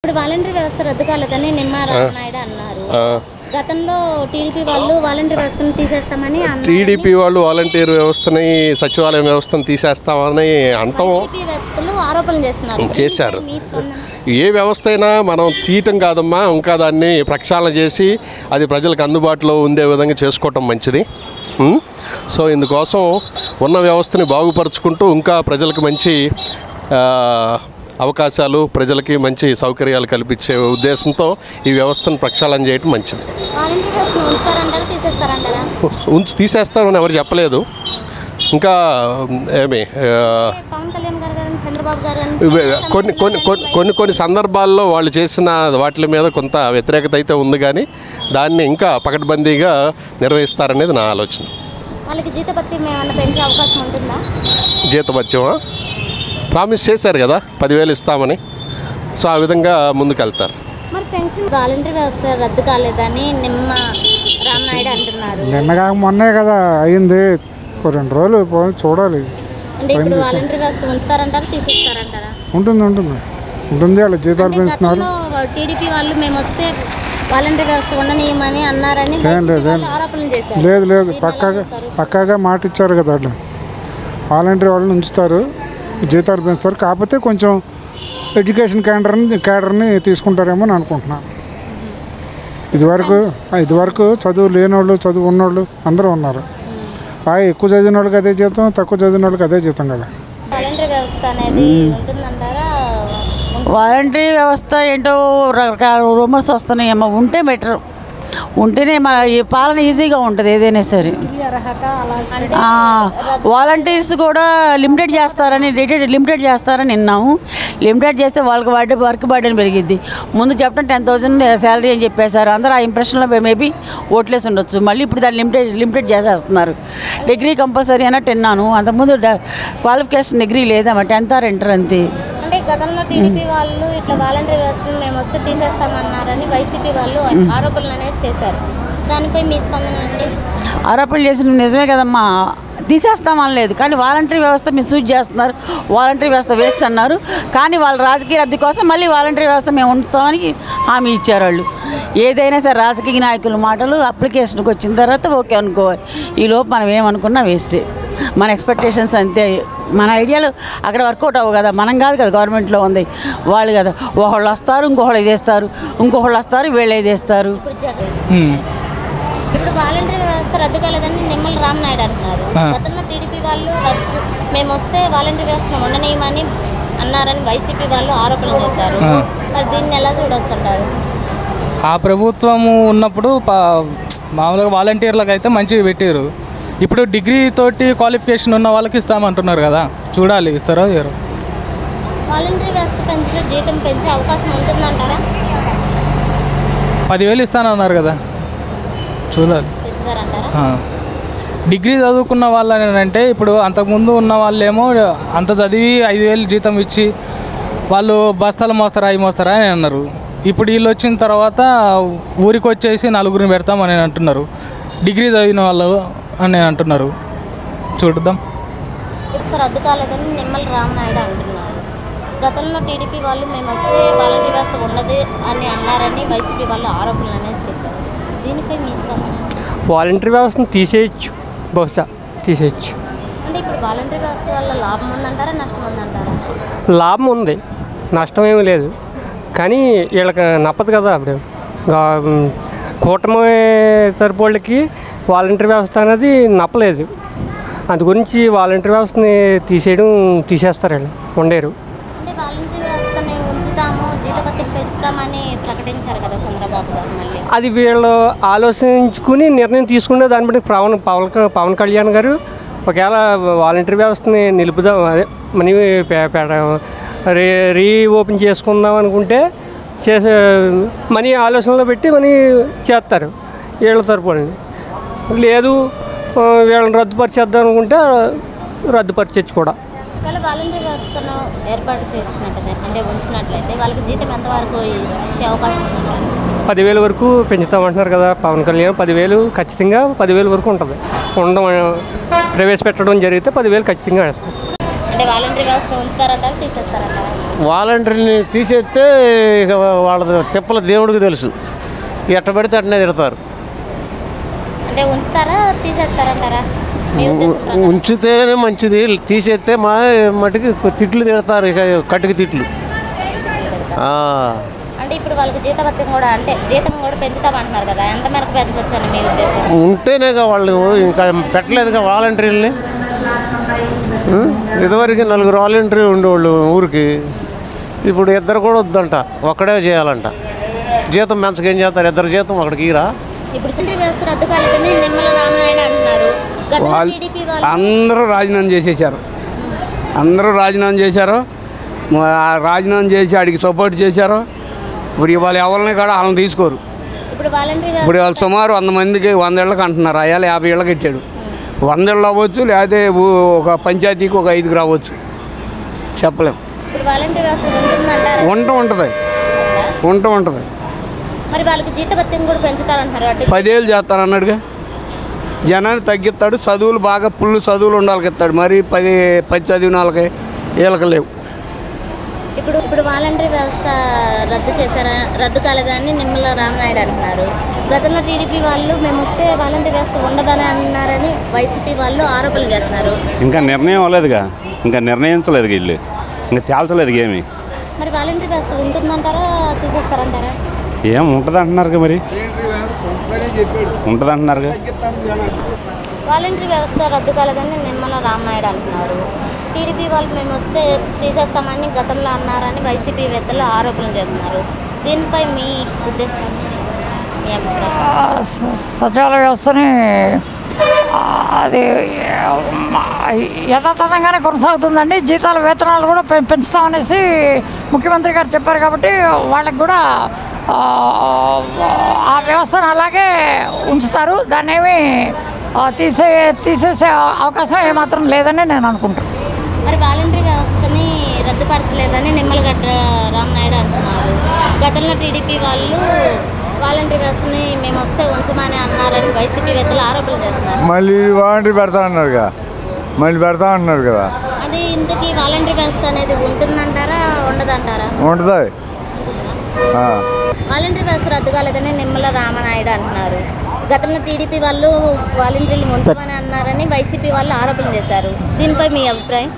ఇప్పుడు వాలంటీర్ వ్యవస్థ రద్దు కాలేదని నిమ్మ రామనాయుడు అన్నారు ఆ, గతంలో టీడీపీ వాళ్ళు వాలంటీర్ వ్యవస్థను తీసేస్తామని అన్నారు టీడీపీ వాళ్ళు వాలంటీర్ వ్యవస్థని సచివాలయం వ్యవస్థను తీసేస్తామని అంటాం టీడీపీ వ్యక్తులు ఆరోపణలు చేస్తున్నారు చేశారు. మీ స్పందన ఏ వ్యవస్థ అయినా మనం తీయటం కాదమ్మా ఇంకా దాన్ని ప్రక్షాళన చేసి అది ప్రజలకు అందుబాటులో ఉండే విధంగా చేసుకోవటం మంచిది ఉం? సో ఇందుకోసం ఉన్న వ్యవస్థని బాగుపరుచుకుంటూ ఇంకా ప్రజలకు మంచి ఆ, అవకాశాలు ప్రజలకి మంచి సౌకర్యాలు కల్పించే ఉద్దేశంతో ఈ వ్యవస్థను ప్రక్షాళన చేయటం మంచిది వాలంటీర్ వ్యవస్థను ఉంచుతారంటారా తీసేస్తారంటారా ఉంచి తీసేస్తామని ఎవరు చెప్పలేదు ఇంకా ఏమి ఆ, పవన్ కళ్యాణ్ గారు కానీ చంద్రబాబు గారు కానీ ఇవే కొన్ని కొన్ని కొన్ని కొన్ని కొన్ని సందర్భాల్లో వాళ్ళు చేసిన వాటి మీద కొంత వ్యతిరేకత అయితే ఉంది కానీ దాన్ని ఇంకా పకడ్బందీగా నిర్వహిస్తారనేది నా ఆలోచన వాళ్ళకి జీతభత్యం ఏమైనా పెంచే అవకాశం ఉంటుందా జీతభత్యమా ప్రామిస్ చేశారు కదా పదివేలు ఇస్తామని సో ఆ విధంగా ముందుకెళ్తారు మరి పెన్షన్ వాలంటీర్ వ్యవస్థ రద్దు కాలేదని నిమ్మ రామనాయుడు అంటున్నారు నిన్నగా మొన్నే కదా అయింది ఓ రెండు రోజులు పోయి చూడాలి అంటే ఇప్పుడు వాలంటీర్ వ్యవస్థ ఉంచుతారంటారా తీసేస్తారంటారా ఉంటుంది ఉంటుంది ఉంటుంది వాళ్ళ జీతాలు పెంచుతున్నారు గతంలో టీడీపీ వాళ్ళు మేము వస్తే వాలంటీర్ వ్యవస్థ ఉండనీయమని అన్నారని లేదు, వైసీపీ లేదు. వాళ్ళు ఆరోపణలు చేశారు లేదు లేదు దీన్ని ఎలా పక్కాగా చూస్తారు? పక్కాగా మాట ఇచ్చారు కదా వాళ్ళు వాలంటీర్ వాళ్ళని ఉంచుతారు జీతాలు పెంచుతారు కాకపోతే కొంచెం ఎడ్యుకేషన్ క్యాడర్ని క్యాడర్ని తీసుకుంటారేమో అని అనుకుంటున్నాను ఇదివరకు ఆ, ఇదివరకు చదువు లేనోళ్ళు చదువు ఉన్నోళ్ళు అందరూ ఉన్నారు బాగా ఎక్కువ చదివిన వాళ్ళకి అదే జీతం తక్కువ చదివిన వాళ్ళకి అదే జీతం కదా వాలంటీర్ వ్యవస్థ అనేది ఉంటుందంటారా వాలంటరీ వ్యవస్థ ఏంటో రకరకాల రూమర్స్ వస్తున్నాయి ఏమో ఉంటే బెటర్ ఉంటేనే మన ఈ పాలన ఈజీగా ఉంటుంది ఏదైనా సరే అంటే ఆ, వాలంటీర్స్ కూడా లిమిటెడ్ చేస్తారని రేటెడ్ లిమిటెడ్ చేస్తారని విన్నాము లిమిటెడ్ చేస్తే వాళ్ళకి వాడి వర్క్ బర్డెన్ పెరిగిద్ది ముందు చెప్పడం టెన్ థౌసండ్ శాలరీ అని చెప్పేశారు అందరూ ఆ ఇంప్రెషన్లో మేబీ ఓట్లేసి ఉండొచ్చు మళ్ళీ ఇప్పుడు దాన్ని లిమిటెడ్ లిమిటెడ్ చేసేస్తున్నారు డిగ్రీ కంపల్సరీ అన్నట్టు విన్నాను అంతకుముందు క్వాలిఫికేషన్ డిగ్రీ లేదమ్మా టెన్త్ ఆర్ ఇంటర్ అంతే అంటే గతంలో టీడీపీ వాళ్ళు ఇట్లా వాలంటీర్ వ్యవస్థను మేము వస్తే తీసేస్తామన్నారని వైసీపీ వాళ్ళు ఆరోపణలు అనేది చేశారు దానిపై మీ స్పందన అండి ఆరోపణలు చేసిన నిజమే కదమ్మా తీసేస్తామనలేదు కానీ వాలంటరీ వ్యవస్థ మిస్యూజ్ చేస్తున్నారు వాలంటరీ వ్యవస్థ వేస్ట్ అన్నారు కానీ వాళ్ళ రాజకీయ లబ్ధి కోసం మళ్ళీ వాలంటరీ వ్యవస్థ మేము ఉంచుతామని హామీ ఇచ్చారు వాళ్ళు ఏదైనా సరే రాజకీయ నాయకుల మాటలు అప్లికేషన్కి వచ్చిన తర్వాత ఓకే అనుకోవాలి ఈలోపు మనం ఏమనుకున్నా వేస్టే మన ఎక్స్పెక్టేషన్స్ అంతే మన ఐడియాలు అక్కడ వర్కౌట్ అవ్వవు కదా మనం కాదు కదా గవర్నమెంట్లో ఉంది వాళ్ళు కదా ఒకళ్ళు వస్తారు ఇంకొకళ్ళు ఇది వేస్తారు ఇంకొకళ్ళు వస్తారు వీళ్ళు ఇది వేస్తారు ఇప్పుడు జగన్ ఇప్పుడు వాలంటీర్ వ్యవస్థ రద్దు కాలేదని నిమ్మల రామనాయుడు అంటున్నారు గతంలో టీడీపీ వాళ్ళు రద్దు మేము వస్తే వాలంటీర్ వ్యవస్థను ఉండనీయమని అన్నారని వైసీపీ వాళ్ళు ఆరోపణలు చేశారు మరి దీన్ని ఎలా చూడొచ్చు అంటారు ఆ ప్రభుత్వము ఉన్నప్పుడు పా- మామూలుగా వాలంటీర్లకు అయితే మంచిగా పెట్టారు ఇప్పుడు డిగ్రీ తోటి క్వాలిఫికేషన్ ఉన్న వాళ్ళకి ఇస్తామంటున్నారు కదా చూడాలి ఇస్తారో ఇయ్యరో వాలంటీర్ వ్యవస్థ పెంచే జీతం పెంచే అవకాశం ఉంటుందంటారా పదివేలు ఇస్తానన్నారు కదా చూడాలి పెంచుతారంటారా ఆ. డిగ్రీ చదువుకున్న వాళ్ళని అంటే ఇప్పుడు అంతకుముందు ఉన్న వాళ్ళేమో అంత చదివి ఐదు వేలు జీతం ఇచ్చి వాళ్ళు బస్తాలు మోస్తారా అవి మోస్తారా అని అన్నారు ఇప్పుడు వీళ్ళు వచ్చిన తర్వాత ఊరికి వచ్చేసి నలుగురిని పెడతామని అంటున్నారు డిగ్రీ చదివిన వాళ్ళు అని అంటున్నారు చూద్దాం వ్యవస్థ రద్దు కాలేదని నిమ్మల రామనాయుడు అంటున్నారు గతంలో టీడీపీ వాళ్ళు మేము వస్తే వాలంటీర్ వ్యవస్థ ఉండదు అని అన్నారని వైసీపీ వాళ్ళు ఆరోపణలు అనేది చేశారు దీనిపై మీ స్పందన వాలంటరీ వ్యవస్థను తీసేయచ్చు బహుశా తీసేయచ్చు అంటే ఇప్పుడు వాలంటీర్ వ్యవస్థ వల్ల లాభం ఉందంటారా నష్టం ఉందంటారా లాభం ఉంది నష్టం ఏమీ లేదు కానీ వీళ్ళకి నప్పదు కదా అప్పుడు గా- ఉమ్, కూటమి తరపు వాళ్ళకి వాలంటరీ వ్యవస్థ అనేది నప్పలేదు అందు గురించి వాలంటరీ వ్యవస్థని తీసేయడం తీసేస్తారు వీళ్ళు ఉండేరు అంటే వాలంటీర్ వ్యవస్థని ఉంచుతాము జీతపత్యం పెంచుతామని ప్రకటించారు కదా చంద్రబాబు గారు మళ్ళీ అది వీళ్ళు ఆలోచించుకుని నిర్ణయం తీసుకునే దాన్ని బట్టి పవన్ పవన్ క- పవన్ కళ్యాణ్ గారు ఒకవేళ వాలంటరీ వ్యవస్థని నిలుపుదాం అదే మనీ పే- పెడ- రీ రీ ఓపెన్ చేసుకుందాం అనుకుంటే చేసే మనీ ఆలోచనలో పెట్టి మనీ చేస్తారు వీళ్ళ తరపుని లేదు ఆ, వీళ్ళని రద్దుపరిచేద్దాం అనుకుంటే రద్దుపరిచచ్చు కూడా ఒకవేళ వాలంటీర్ వ్యవస్థను ఏర్పాటు చేసినట్టు అంటే ఉంచినట్లయితే వాళ్ళకి జీతం ఎంతవరకు ఇచ్చే అవకాశం ఉంటుంది పదివేల వరకు పెంచుతామంటున్నారు కదా పవన్ కళ్యాణ్ పదివేలు ఖచ్చితంగా పదివేలు వరకు ఉంటుంది ఉండడం ప్రవేశపెట్టడం జరిగితే పదివేలు ఖచ్చితంగా వేస్తారు అంటే వాలంటీర్ వ్యవస్థ ఉంచుతారంటారా తీసేస్తారంటారా వాలంటీర్ని తీసేస్తే ఇక వాళ్ళ తిప్పల దేవుడికి తెలుసు ఎట్ట పెడితే అట్నే తిడతారు అంటే ఉంచుతారా తీసేస్తారంటారా మీ ఉద్దేశం ప్రకారం. ఉంచితేనే మంచిది తీసేస్తే మా మటుకి తిట్లు తిడతారు ఇక కట్టుకు తిట్లు ఆ. అంటే ఇప్పుడు వాళ్ళకి జీతభత్యం కూడా అంటే జీతం కూడా పెంచుతామంటున్నారు కదా ఎంత మేరకు పెంచొచ్చని మీ ఉద్దేశం ఉంటేనేగా వాళ్ళు ఇంకా పెట్టలేదుగా వాలంటీర్ని ఉం? ఇదివరకు నలుగురు వాలంటీర్ ఉండేవాళ్ళు ఊరికి ఇప్పుడు ఇద్దరు కూడా వద్దంట ఒక్కడే చేయాలంట జీతం పెంచకేం చేస్తారు ఇద్దరు జీతం ఒకడికి ఇరా ఇప్పుడు చంద్ర వ్యవస్థ రద్దు కాలేదని నిమ్మల రామనాయుడు అంటున్నారు గతంలో వాళ్ళు టీడీపీ వాళ్ళు అందరూ రాజీనామా చేసేసారు అందరూ రాజీనామా చేశారు మ- ఆ రాజీనామా చేసి ఆడికి సపోర్ట్ చేశారు ఇప్పుడు ఇవాళ ఎవరిని కూడా వాళ్ళని తీసుకోరు ఇప్పుడు వాలంటరీ ఇప్పుడు వాళ్ళు సుమారు వంద మందికి వంద ఇళ్ళకి అంటున్నారు అయ్యాలి యాభై ఇళ్ళకి ఇచ్చాడు వంద ఇళ్ళు అవ్వచ్చు లేకపోతే ఊ- ఒక పంచాయతీకి ఒక ఐదుకి రావచ్చు చెప్పలేం ఇప్పుడు వాలంటరీ వ్యవస్థ ఉంటుందంటారా వంట ఉంటుంది వంట ఉంటుంది మరి వాళ్ళకి జీతభత్యం కూడా పెంచుతారంటున్నారు అంటే పదేళ్ళు చేస్తాను అన్నాడుగా జనాన్ని తగ్గిస్తాడు చదువులు బాగా ఫుల్ చదువులు ఉండాలకి ఇస్తాడు మరి పది పది చదివిన వాళ్ళకి వీళ్ళకి లేవు ఇప్పుడు ఇప్పుడు వాలంటరీ వ్యవస్థ రద్దు చేశారా రద్దు కాలేదని నిమ్మల రామనాయుడు అంటున్నారు గతంలో టీడీపీ వాళ్ళు మేము వస్తే వాలంటరీ వ్యవస్థ ఉండదని అన్నారని వైసీపీ వాళ్ళు ఆరోపణలు చేస్తున్నారు ఇంకా నిర్ణయం అవ్వలేదుగా ఇంకా నిర్ణయించలేదు వీళ్ళు ఇంకా తేల్చలేదు ఏమి మరి వాలంటరీ వ్యవస్థ ఉంటుందంటారా తీసేస్తారంటారా ఏం ఉంటుంది అంటున్నారుగా మరి ఉంటుంది అంటున్నారుగా వాలంటరీ వ్యవస్థ రద్దు కాలేదని నిమ్మల రామనాయుడు అంటున్నారు టీడీపీ వాళ్ళు మేము వస్తే తీసేస్తామని గతంలో అన్నారని వైసీపీ వేత్తలు ఆరోపణలు చేస్తున్నారు దీనిపై మీ ఉద్దేశం ఏంటి? మీ అభిప్రాయం ఆ, స- సచివాలయ వ్యవస్థని ఆ, అది ఆ, యథాతథంగానే కొనసాగుతుందండి జీతాలు వేతనాలు కూడా పె- పెంచుతామనేసి ముఖ్యమంత్రి గారు చెప్పారు కాబట్టి వాళ్ళకి కూడా ఆ, ఆ వ్యవస్థను అలాగే ఉంచుతారు దాన్ని ఏమి ఆ, తీసే తీసేసే అవకాశం ఏమాత్రం లేదని నేను అనుకుంటాను మరి వాలంటరీ వ్యవస్థని రద్దుపరచలేదని నిమ్మలగడ్డ రామనాయుడు అంటున్నారు గతంలో టీడీపీ వాళ్ళు వాలంటరీ వ్యవస్థని మేము వస్తే ఉంచమని అన్నారని వైసీపీ వేత్తలు ఆరోపణలు చేస్తున్నారు మళ్ళీ వారంటీ పెడతా అన్నారు మళ్ళీ పెడతా అన్నారు కదా అది ఇంతకీ వాలంటరీ వ్యవస్థ అనేది ఉంటుందంటారా ఉండదంటారా ఉంటుంది ఉంటుందా వాలంటరీ వ్యవస్థ రద్దు కాలేదని నిమ్మల రామనాయుడు అంటున్నారు గతంలో టీడీపీ వాళ్ళు వాలంటీర్లు ఉంచమని అన్నారని వైసీపీ వాళ్ళు ఆరోపణలు చేశారు దీనిపై మీ అభిప్రాయం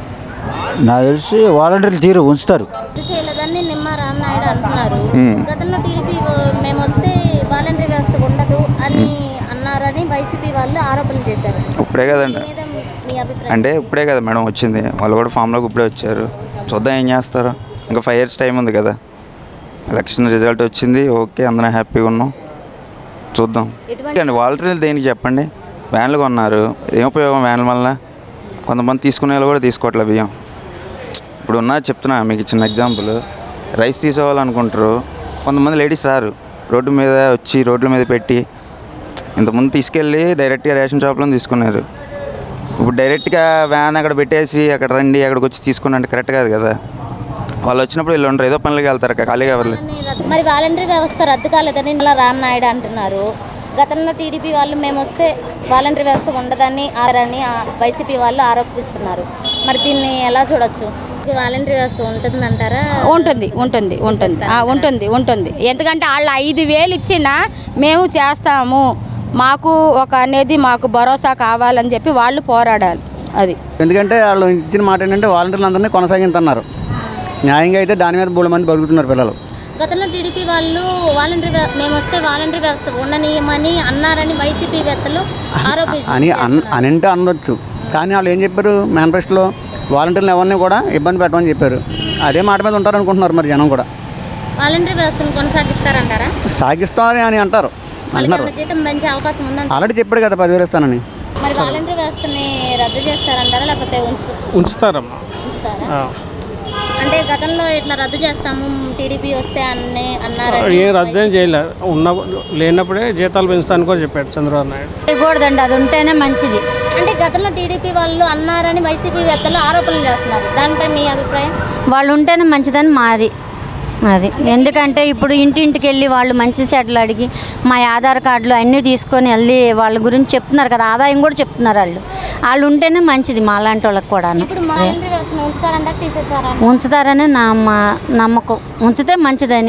నాకు తెలిసి వాలంటీర్లు తీరు ఉంచుతారు రద్దు చేయలేదని నిమ్మ రామనాయుడు అంటున్నారు మ్మ్. గతంలో టీడీపీ మేము వస్తే వాలంటరీ వ్యవస్థ ఉండదు అని అన్నారని వైసీపీ వాళ్ళు ఆరోపణలు చేశారు ఇప్పుడే కదండి దీని మీద మీ అభిప్రాయం అంటే ఇప్పుడే కదా మేడం వచ్చింది వాళ్ళు కూడా ఫామ్లోకి ఇప్పుడే వచ్చారు చూద్దాం ఏం చేస్తారు ఇంకా ఫైవ్ ఇయర్స్ టైం ఉంది కదా ఎలక్షన్ రిజల్ట్ వచ్చింది ఓకే అందరం హ్యాపీగా ఉన్నాం చూద్దాం ఎటువంటి- అండి వాలంటీర్లు దేనికి చెప్పండి వ్యాన్లు కొన్నారు ఏం ఉపయోగం వ్యాన్ల వల్ల కొంతమంది తీసుకునే వాళ్ళు కూడా తీసుకోవట్లే బియ్యం ఇప్పుడు ఉన్న చెప్తున్నా మీకు చిన్న ఎగ్జాంపుల్ రైస్ తీసుకోవాలనుకుంటారు కొంతమంది లేడీస్ రారు రోడ్డు మీద వచ్చి రోడ్ల మీద పెట్టి ఇంతకుముందు తీసుకెళ్ళి డైరెక్ట్గా రేషన్ షాప్లో తీసుకున్నారు ఇప్పుడు డైరెక్ట్గా వ్యాన్ అక్కడ పెట్టేసి అక్కడ రండి అక్కడికి వచ్చి తీసుకుని అంటే కరెక్ట్ కాదు కదా వాళ్ళు వచ్చినప్పుడు వీళ్ళు ఉండరు ఏదో పనులకి వెళ్తారు ఖాళీగా ఎవరు మరి వాలంటరీ వ్యవస్థ రద్దు కాలేదని నిమ్మల రామనాయుడు అంటున్నారు గతంలో టీడీపీ వాళ్ళు మేము వస్తే వాలంటరీ వ్యవస్థ ఉండదని ఆరని ఆ వైసీపీ వాళ్ళు ఆరోపిస్తున్నారు మరి దీన్ని ఎలా చూడొచ్చు వాలంటరీ వ్యవస్థ ఉంటుందంటారా ఉంటుంది ఉంటుంది ఉంటుంది ఆ, ఉంటుంది ఉంటుంది ఎందుకంటే వాళ్ళు ఐదు వేలు ఇచ్చినా మేము చేస్తాము మాకు ఒక అనేది మాకు భరోసా కావాలని చెప్పి వాళ్ళు పోరాడాలి అది ఎందుకంటే వాళ్ళు ఇచ్చిన మాట ఏంటంటే వాలంటీర్లు అందరినీ కొనసాగించన్నారు న్యాయంగా అయితే దాని మీద మూడు మంది బతుకుతున్నారు పిల్లలు గతంలో టీడీపీ వాళ్ళు వాలంటరీ వ్య- మేము వస్తే వాలంటరీ వ్యవస్థ ఉండనీయమని అన్నారని వైసీపీ వేత్తలు ఆరోపించారు అని అన్ అని అంటే అనొచ్చు కానీ వాళ్ళు ఏం చెప్పారు మేనిఫెస్టోలో వాలంటీర్లు ఎవరిని కూడా ఇబ్బంది పెట్టమని చెప్పారు అదే మాట మీద ఉంటారు అనుకుంటున్నారు మరి జనం కూడా వాలంటరీ వ్యవస్థను కొనసాగిస్తారంటారా సాగిస్తామని అని అంటారు వాళ్ళకి అంటున్నారు ఏమైనా జీతం పెంచే అవకాశం ఉందంట ఆల్రెడీ చెప్పాడు కదా పదివేలు ఇస్తానని మరి వాలంటరీ వ్యవస్థని రద్దు చేస్తారంటారా లేకపోతే ఉంచు ఉంచుతారమ్మా ఉంచుతారా ఆ. అంటే గతంలో ఇట్లా రద్దు చేస్తాము టీడీపీ వస్తే అన్ని అన్నారని ఏం రద్దేం చేయలే ఉన్న లేనప్పుడే జీతాలు పెంచుతాను కూడా చెప్పాడు చంద్రబాబు నాయుడు చేయకూడదండి అది ఉంటేనే మంచిది అంటే గతంలో టీడీపీ వాళ్ళు అన్నారని వైసీపీ వేత్తలు ఆరోపణలు చేస్తున్నారు దానిపై మీ అభిప్రాయం వాళ్ళు ఉంటేనే మంచిదని మాది అది ఎందుకంటే ఇప్పుడు ఇంటింటికి వెళ్ళి వాళ్ళు మంచి సెట్లు అడిగి మా ఆధార్ కార్డులు అన్నీ తీసుకొని వెళ్ళి వాళ్ళ గురించి చెప్తున్నారు కదా ఆదాయం కూడా చెప్తున్నారు వాళ్ళు వాళ్ళు ఉంటేనే మంచిది మా లాంటి వాళ్ళకి కూడా ఇప్పుడు వాలంటరీ వ్యవస్థను ఉంచుతారంట తీసేస్తారా ఉంచుతారని నా మా నమ్మకం ఉంచితే మంచిదని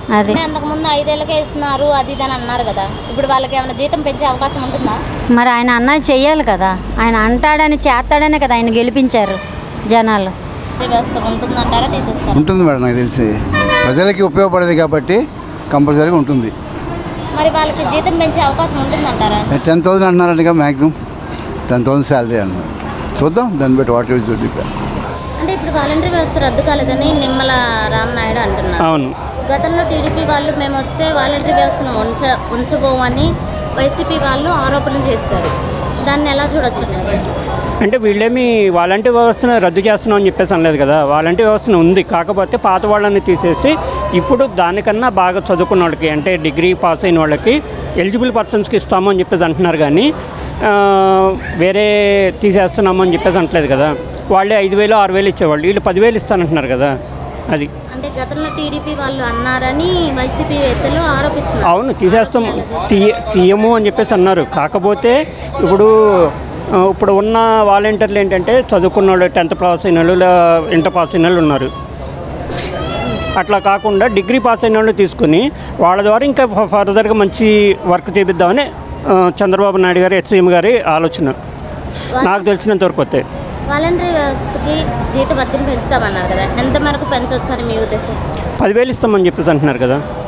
అది అంటే అంతకు ముందు ఐదేళ్ళకే ఇస్తున్నారు అది ఇది అని అన్నారు కదా ఇప్పుడు వాళ్ళకి ఏమైనా జీతం పెంచే అవకాశం ఉంటుందా మరి ఆయన అన్నది చెయ్యాలి కదా ఆయన అంటాడని చేస్తాడనే కదా ఆయన గెలిపించారు జనాలు వ్యవస్థ ఉంటుందంటారా తీసేస్తారు ఉంటుంది మేడం నాకు తెలిసి ప్రజలకి ఉపయోగపడేది కాబట్టి కంపల్సరీగా ఉంటుంది మరి వాళ్ళకి జీతం పెంచే అవకాశం ఉంటుందంటారా టెన్ థౌసండ్ అంటున్నారంట మ్యాక్సిమం టెన్ థౌసండ్ శాలరీ అన్నారు చూద్దాం దాన్ని బట్టి వాట్ యూజ్ అంటే ఇప్పుడు వాలంటరీ వ్యవస్థ రద్దు కాలేదని నిమ్మల రామనాయుడు అంటున్నారు అవును గతంలో టీడీపీ వాళ్ళు మేము వస్తే వాలంటరీ వ్యవస్థను ఉంచ ఉంచబోమని వైసీపీ వాళ్ళు ఆరోపణలు చేస్తారు దాన్ని ఎలా చూడొచ్చు అంటే వీళ్ళేమి వాలంటీర్ వ్యవస్థను రద్దు చేస్తున్నాం అని చెప్పేసి అనలేదు కదా వాలంటీర్ వ్యవస్థను ఉంది కాకపోతే పాత వాళ్ళని తీసేసి ఇప్పుడు దానికన్నా బాగా చదువుకున్న వాళ్ళకి అంటే డిగ్రీ పాస్ అయిన వాళ్ళకి ఎలిజిబుల్ పర్సన్స్కి ఇస్తాము అని చెప్పేసి అంటున్నారు కానీ ఆ, వేరే తీసేస్తున్నాము అని చెప్పేసి అంటలేదు కదా వాళ్ళే ఐదు వేలు ఆరు వేలు ఇచ్చేవాళ్ళు వీళ్ళు పదివేలు ఇస్తానంటున్నారు కదా అది అంటే గతంలో టీడీపీ వాళ్ళు అన్నారని వైసీపీ వ్యక్తులు ఆరోపిస్తున్నారు అవును తీసేస్తాం తీయ తీయము అని చెప్పేసి అన్నారు కాకపోతే ఇప్పుడు ఆ, ఇప్పుడు ఉన్న వాలంటీర్లు ఏంటంటే చదువుకున్న వాళ్ళు టెన్త్ పాస్ అయిన వాళ్ళు లేదా ఇంటర్ పాస్ అయిన వాళ్ళు ఉన్నారు అట్లా కాకుండా డిగ్రీ పాస్ అయిన వాళ్ళు తీసుకుని వాళ్ళ ద్వారా ఇంకా ఫ- ఫర్దర్గా మంచి వర్క్ చేపిద్దామని ఆ, చంద్రబాబు నాయుడు గారి హెచ్సీఎం గారి ఆలోచన నాకు తెలిసినంత వరకు అయితే వాలంటరీ వ్యవస్థకి జీత భత్యం పెంచుతామన్నారు కదా ఎంత మేరకు పెంచవచ్చు అని మీ ఉద్దేశం పదివేలు ఇస్తామని చెప్పేసి అంటున్నారు కదా